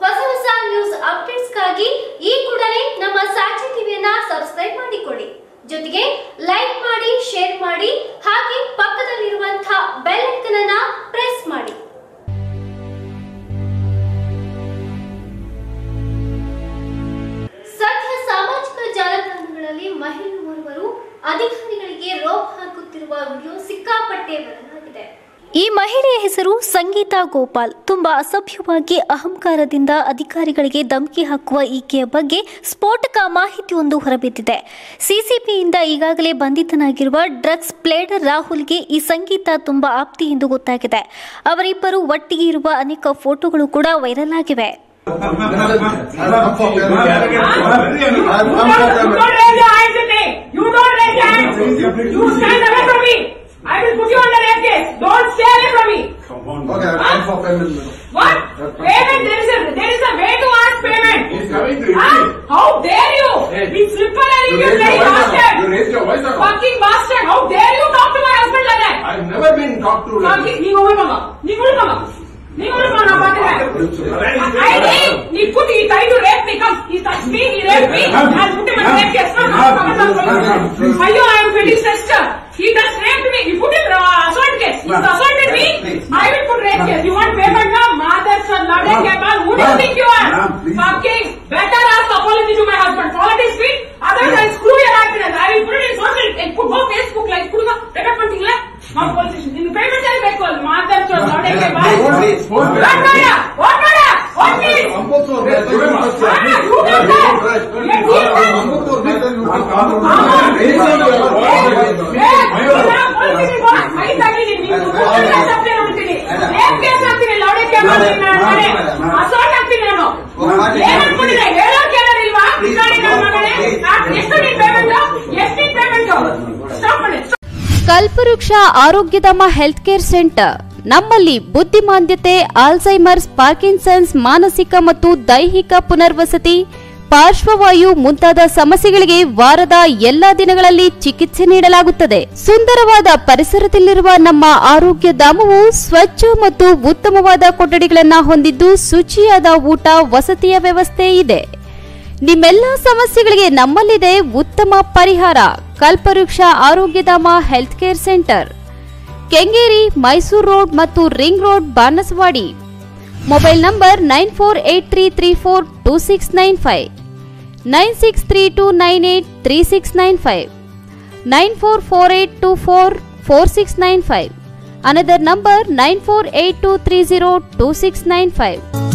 ಹೊಸ ಹೊಸ ನ್ಯೂಸ್ ಅಪ್ಡೇಟ್ಸ್ಗಾಗಿ ಈ ಕೂಡಲೇ ನಮ್ಮ ಸಾಕ್ಷಿ ಟಿವಿಯನ್ನ ಸಬ್ಸ್ಕ್ರೈಬ್ ಮಾಡಿಕೊಳ್ಳಿ ಜೊತೆಗೆ ಲೈಕ್ ಮಾಡಿ ಶೇರ್ ಮಾಡಿ ಹಾಗೆ ಪಕ್ಕದಲ್ಲಿರುವಂತಹ ಬೆಲ್ ಐಕನ್ ಅನ್ನ ಪ್ರೆಸ್ ಮಾಡಿ ಸದ್ಯ ಸಾಮಾಜಿಕ ಜಾಲತಾಣಗಳಲ್ಲಿ ಮಹಿಳೆಯರು ಅಧಿಕಾರಿಗಳಿಗೆ ರೋಪ್ ಹಾಕುತ್ತಿರುವ ವಿಡಿಯೋ ಸಿಕ್ಕಾಪಟ್ಟೆ ವೈರಲಾಗಿದೆ ಈ ಮಹಿಳೆಯ ಹೆಸರು ಸಂಗೀತಾ ಗೋಪಾಲ್ ತುಂಬಾ ಅಸಭ್ಯವಾಗಿ ಅಹಂಕಾರದಿಂದ ಅಧಿಕಾರಿಗಳಿಗೆ ಧಮಕಿ ಹಾಕುವ ಈಕೆಯ ಬಗ್ಗೆ ಸ್ಫೋಟಕ ಮಾಹಿತಿಯೊಂದು ಹೊರಬಿದ್ದಿದೆ ಸಿಸಿಬಿಯಿಂದ ಈಗಾಗಲೇ ಬಂಧಿತನಾಗಿರುವ ಡ್ರಗ್ಸ್ ಪ್ಲೇಡರ್ ರಾಹುಲ್ಗೆ ಈ ಸಂಗೀತ ತುಂಬಾ ಆಪ್ತಿ ಎಂದು ಗೊತ್ತಾಗಿದೆ ಅವರಿಬ್ಬರು ಒಟ್ಟಿಗೆ ಇರುವ ಅನೇಕ ಫೋಟೋಗಳು ಕೂಡ ವೈರಲ್ ಆಗಿವೆ You don't raise your hands at me. You don't raise your hands. You stand away from me. I will put you under rape case. Don't stay away from me. Okay, I'm for payment. What? Payment? There is a there is a way to ask payment. He's coming to Huh? you. How dare you? Hey. Be slipper and You you raised bloody your voice now. bastard. You raised your voice now. Fucking bastard. How dare you talk to my husband like that? I've never been talked to like Fucking, ನೀವು ಉಳ್ಕೊಂಬ. ನೀವು ಉಳ್ಕೊಂಬ. ನೀವು ಉಳ್ಕೊಂಬ, ನಾ ಮಾತಾಡ್ತೀನಿ. I did. He put, he tried to rape me. Come, he touched me, he raped me. I'll put him in rape case. No, no, come on, come on, come on. Ayyo, I am feeling sister. He just raped me. You put him uh, assault case. He's assaulted me. I will put rape case. You want payment now? Mother, son, louded capable. Who do you think you are? Fucking better ask apology to my husband. Follow this tweet. Otherwise, I'll screw your happiness. I will put it in social. And put go Facebook like ಹುಡುಗ record ಮಾಡ್ತೀங்களா ನಮ್ಮ police station ನಿಮ್ಗೆ payment ಅಲ್ಲಿ ಬೇಕು ಅಲ್ಲಿ ಮಾತಾಡ್ಸೋ ಲೌಡೆ Phone- What matter? What matter? What means? ಕಲ್ಪವೃಕ್ಷ Arogyadhama health care centre ನಮ್ಮಲ್ಲಿ ಬುದ್ಧಿಮಾಂದ್ಯತೆ Alzheimer's Parkinson's ಮಾನಸಿಕ ಮತ್ತು ದೈಹಿಕ ಪುನರ್ವಸತಿ ಪಾರ್ಶ್ವವಾಯು ಮುಂತಾದ ಸಮಸ್ಯೆಗಳಿಗೆ ವಾರದ ಎಲ್ಲಾ ದಿನಗಳಲ್ಲಿ ಚಿಕಿತ್ಸೆ ನೀಡಲಾಗುತ್ತದೆ ಸುಂದರವಾದ ಪರಿಸರದಲ್ಲಿರುವ ನಮ್ಮ ಆರೋಗ್ಯ ಧಾಮವು ಸ್ವಚ್ಛ ಮತ್ತು ಉತ್ತಮವಾದ ಕೊಠಡಿಗಳನ್ನ ಹೊಂದಿದ್ದು ಶುಚಿಯಾದ ಊಟ ವಸತಿಯ ವ್ಯವಸ್ಥೆ ಇದೆ ನಿಮ್ಮೆಲ್ಲ ಸಮಸ್ಯೆಗಳಿಗೆ ನಮ್ಮಲ್ಲಿದೆ ಉತ್ತಮ ಪರಿಹಾರ Kalpavriksha Arogyadhama health care centre Kengeri Mysore road ಮತ್ತು ring road Banasawadi mobile number nine four eight three three four two six nine five nine six three two nine eight three six nine five nine four four eight two four four six nine five another number nine four eight two three zero two six nine five